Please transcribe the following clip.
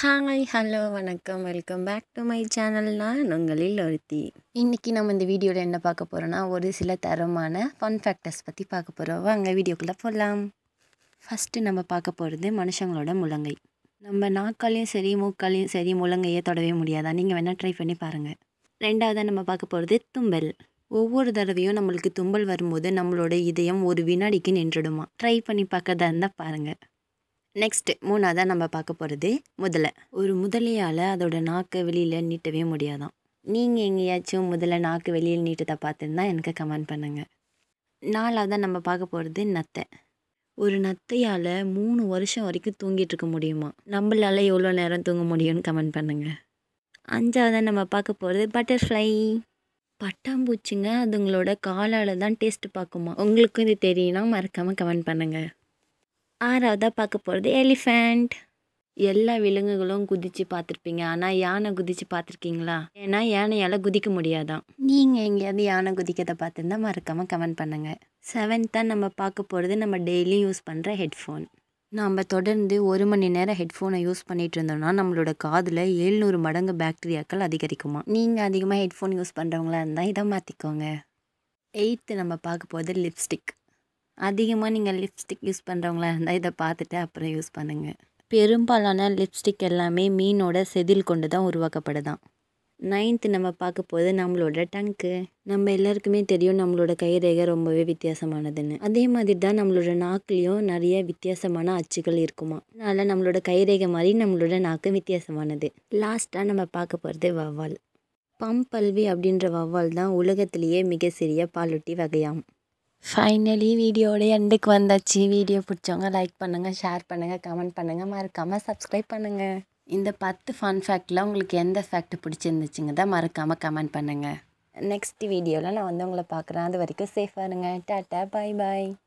hi hello வணக்கம் welcome back to my channel நான் உங்களில் ஒருத்தி இன்றைக்கி நம்ம இந்த வீடியோவில் என்ன பார்க்க போகிறோன்னா ஒரு சில தரமான ஃபன் ஃபேக்டர்ஸ் பற்றி பார்க்க போகிறோம் வாங்க வீடியோக்குள்ளே போகலாம் ஃபஸ்ட்டு நம்ம பார்க்க போகிறது மனுஷங்களோட முழங்கை நம்ம நாக்காலையும் சரி மூக்காலையும் சரி முழங்கையை தொடவே முடியாதா நீங்கள் வேணால் ட்ரை பண்ணி பாருங்கள் ரெண்டாவதாக நம்ம பார்க்க போகிறது தும்பல் ஒவ்வொரு தடவையும் நம்மளுக்கு தும்பல் வரும்போது நம்மளோட இதயம் ஒரு வினாடிக்கு நின்றுடுமா ட்ரை பண்ணி பார்க்கறதா இருந்தால் பாருங்கள் நெக்ஸ்ட்டு மூணாவதாக நம்ம பார்க்க போகிறது முதலை ஒரு முதலையால் அதோட நாக்கை வெளியில் நீட்டவே முடியாதாம் நீங்கள் எங்கேயாச்சும் முதல்ல நாக்கு வெளியில் நீட்டத்தை பார்த்துருந்தா எனக்கு கமெண்ட் பண்ணுங்கள் நாலாவதாக நம்ம பார்க்க போகிறது நத்தை ஒரு நத்தையால் மூணு வருஷம் வரைக்கும் தூங்கிட்டு இருக்க முடியுமா நம்மளால் எவ்வளோ நேரம் தூங்க முடியும்னு கமெண்ட் பண்ணுங்கள் அஞ்சாவதாக நம்ம பார்க்க போகிறது பட்டர்ஃப்ளை பட்டாம்பூச்சிங்க அதுங்களோட காலால் தான் டேஸ்ட் பார்க்குமா உங்களுக்கும் இது தெரியும்னா மறக்காமல் கமெண்ட் பண்ணுங்கள் ஆறாவதாக பார்க்க போகிறது எலிஃபண்ட் எல்லா விலங்குகளும் குதித்து பார்த்துருப்பீங்க ஆனால் யானை குதித்து பார்த்துருக்கீங்களா ஏன்னா யானையால் குதிக்க முடியாதான் நீங்கள் எங்கேயாவது யானை குதிக்கிறத பார்த்துருந்தா மறக்காமல் கமெண்ட் பண்ணுங்கள் செவன்த்தாக நம்ம பார்க்க போகிறது நம்ம டெய்லியும் யூஸ் பண்ணுற ஹெட்ஃபோன் நம்ம தொடர்ந்து ஒரு மணி நேரம் ஹெட்ஃபோனை யூஸ் பண்ணிட்டு இருந்தோம்னா நம்மளோட காதில் எழுநூறு மடங்கு பாக்டீரியாக்கள் அதிகரிக்குமா நீங்கள் அதிகமாக ஹெட்ஃபோன் யூஸ் பண்ணுறவங்களா இருந்தால் இதை மாற்றிக்கோங்க எயித்து நம்ம பார்க்க போகிறது லிப்ஸ்டிக் அதிகமாக நீங்கள் லிப்ஸ்டிக் யூஸ் பண்ணுறவங்களா இருந்தால் இதை பார்த்துட்டு அப்புறம் யூஸ் பண்ணுங்கள் பெரும்பாலான லிப்ஸ்டிக் எல்லாமே மீனோட செதில் கொண்டு தான் உருவாக்கப்படுதான் நைன்த்து நம்ம பார்க்க போது நம்மளோட டங்க்கு நம்ம எல்லாருக்குமே தெரியும் நம்மளோட கைரேகை ரொம்பவே வித்தியாசமானதுன்னு அதே மாதிரி தான் நம்மளோட நாக்குலேயும் நிறைய வித்தியாசமான அச்சுகள் இருக்குமா அதனால் நம்மளோட கைரேகை மாதிரி நம்மளோட நாக்கு வித்தியாசமானது லாஸ்ட்டாக நம்ம பார்க்க போகிறது வவ்வால் பம்பல்வி அப்படின்ற வவ்வால் தான் உலகத்திலேயே மிக சிறிய பாலூட்டி வகையாம் ஃபைனலி வீடியோட எண்டுக்கு வந்தாச்சு வீடியோ பிடிச்சவங்க லைக் பண்ணுங்கள் ஷேர் பண்ணுங்கள் கமெண்ட் பண்ணுங்கள் மறக்காமல் சப்ஸ்கிரைப் பண்ணுங்கள் இந்த பத்து ஃபன் ஃபேக்டில் உங்களுக்கு எந்த ஃபேக்ட் பிடிச்சிருந்துச்சுங்க தான் மறக்காமல் கமெண்ட் பண்ணுங்கள் நெக்ஸ்ட் வீடியோவில் நான் வந்து உங்களை பார்க்குறேன் அது வரைக்கும் சேஃபாக இருங்க டாட்டா பாய் பாய்